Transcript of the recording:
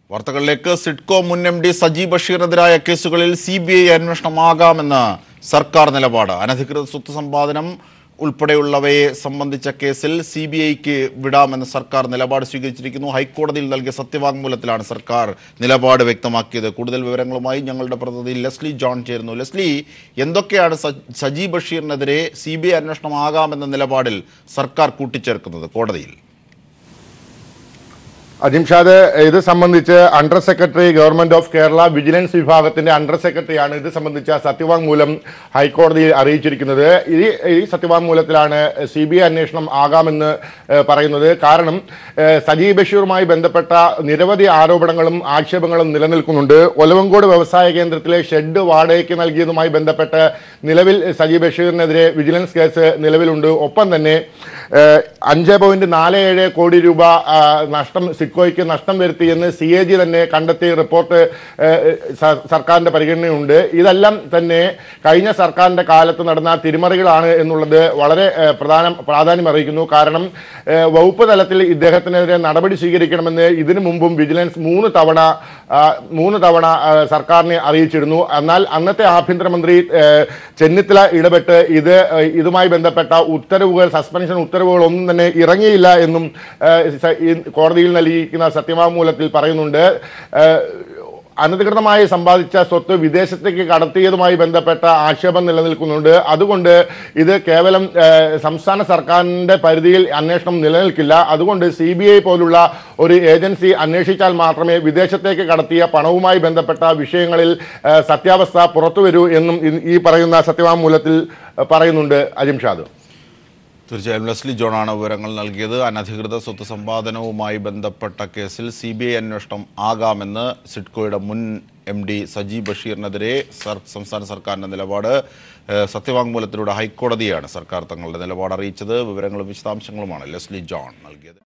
വാർത്തകളിലേക്ക് സിഡ്കോ മുൻ M D Saji ബഷീറിനെതിരായ കേസുകളിൽ സി ബി ഐ അന്വേഷണമാകാമെന്ന് സർക്കാർ നിലപാട് അനധികൃത സ്വത്ത് സമ്പാദനം ഉൾപ്പെടെയുള്ളവയെ സംബന്ധിച്ച കേസിൽ സി ബി ഐക്ക് വിടാമെന്ന് സർക്കാർ നിലപാട് സ്വീകരിച്ചിരിക്കുന്നു ഹൈക്കോടതിയിൽ നൽകിയ സത്യവാങ്മൂലത്തിലാണ് സർക്കാർ നിലപാട് വ്യക്തമാക്കിയത് കൂടുതൽ വിവരങ്ങളുമായി ഞങ്ങളുടെ പ്രതിനിധി ലെസ്ലി ജോൺ ചേരുന്നു ലെസ്ലി എന്തൊക്കെയാണ് സ- സജി ബഷീറിനെതിരെ സി ബി ഐ അന്വേഷണമാകാമെന്ന നിലപാടിൽ സർക്കാർ കൂട്ടിച്ചേർക്കുന്നത് കോടതിയിൽ അജിംഷാദ് ഇത് സംബന്ധിച്ച് under secretary government of Kerala vigilance വിഭാഗത്തിന്റെ അണ്ടർ സെക്രട്ടറിയാണ് ഇത് സംബന്ധിച്ച സത്യവാങ്മൂലം ഹൈക്കോടതിയിൽ അറിയിച്ചിരിക്കുന്നത് ഈ ഈ സത്യവാങ്മൂലത്തിലാണ് സി ബി ഐ അന്വേഷണം ആകാമെന്ന് ഏഹ്, പറയുന്നത് കാരണം ഏഹ്, സജി ബഷീറുമായി ബന്ധപ്പെട്ട നിരവധി ആരോപണങ്ങളും ആക്ഷേപങ്ങളും നിലനിൽക്കുന്നുണ്ട് ഒലവങ്കോട് വ്യവസായ കേന്ദ്രത്തിലെ ഷെഡ് വാടകയ്ക്ക് നൽകിയതുമായി ബന്ധപ്പെട്ട് നിലവിൽ സജി ബഷീറിനെതിരെ വിജിലൻസ് കേസ് നിലവിലുണ്ട് ഒപ്പം തന്നെ ഏഹ്, അഞ്ച് പോയിന്റ് നാല് ഏഴ് കോടി രൂപ ആ, നഷ്ടം സിക്കോയ്ക്ക് നഷ്ടം വരുത്തിയെന്ന് സി എ ജി തന്നെ കണ്ടെത്തിയ റിപ്പോർട്ട് ഏഹ്, സ- സർക്കാരിന്റെ പരിഗണനയുണ്ട് ഇതെല്ലാം തന്നെ കഴിഞ്ഞ സർക്കാരിന്റെ കാലത്ത് നടന്ന തിരിമറികളാണ് എന്നുള്ളത് വളരെ ഏഹ്, പ്രധാനം പ്രാധാന്യം അറിയിക്കുന്നു കാരണം ഏഹ്, വകുപ്പ് തലത്തിൽ ഇദ്ദേഹത്തിനെതിരെ നടപടി സ്വീകരിക്കണമെന്ന് ഇതിനു മുമ്പും വിജിലൻസ് മൂന്ന് തവണ ആ, മൂന്ന് തവണ ആ, സർക്കാരിനെ അറിയിച്ചിരുന്നു എന്നാൽ അന്നത്തെ ആഭ്യന്തരമന്ത്രി ഏഹ്, ചെന്നിത്തല ഇടപെട്ട് ഇത് ഏഹ്, ഇതുമായി ബന്ധപ്പെട്ട ഉത്തരവുകൾ സസ്പെൻഷൻ ഉത്തരവുകൾ ഒന്നും തന്നെ ഇറങ്ങിയില്ല എന്നും ഏഹ്, സ- ഈ കോടതിയിൽ നൽകിയിരിക്കുന്ന സത്യവാങ്മൂലത്തിൽ പറയുന്നുണ്ട് ഏഹ്, അനധികൃതമായി സമ്പാദിച്ച സ്വത്ത് വിദേശത്തേക്ക് കടത്തിയതുമായി ബന്ധപ്പെട്ട ആക്ഷേപം നിലനിൽക്കുന്നുണ്ട് അതുകൊണ്ട് ഇത് കേവലം ഏഹ്, സംസ്ഥാന സർക്കാരിന്റെ പരിധിയിൽ അന്വേഷണം നിലനിൽക്കില്ല അതുകൊണ്ട് സി ബി ഐ പോലുള്ള ഒരു ഏജൻസി അന്വേഷിച്ചാൽ മാത്രമേ വിദേശത്തേക്ക് കടത്തിയ പണവുമായി ബന്ധപ്പെട്ട വിഷയങ്ങളിൽ ഏഹ്, സത്യാവസ്ഥ പുറത്തുവരൂ എന്നും ഇ- ഈ പറയുന്ന സത്യവാങ്മൂലത്തിൽ ഏഹ്, പറയുന്നുണ്ട് അജിംഷാദ് തീർച്ചയായും ലെസ്ലി ജോണാണ് വിവരങ്ങൾ നൽകിയത് അനധികൃത സ്വത്ത് സമ്പാദനവുമായി ബന്ധപ്പെട്ട കേസിൽ സി ബി ഐ അന്വേഷണം ആകാമെന്ന് സിഡ്കോയുടെ മുൻ എം ഡി സജി ബഷീറിനെതിരെ സർ സംസ്ഥാന സർക്കാരിൻ്റെ നിലപാട് ഏഹ്, സത്യവാങ്മൂലത്തിലൂടെ ഹൈക്കോടതിയാണ് സർക്കാർ തങ്ങളുടെ നിലപാട് അറിയിച്ചത് വിവരങ്ങളും വിശദാംശങ്ങളുമാണ് ലെസ്ലി ജോൺ നൽകിയത്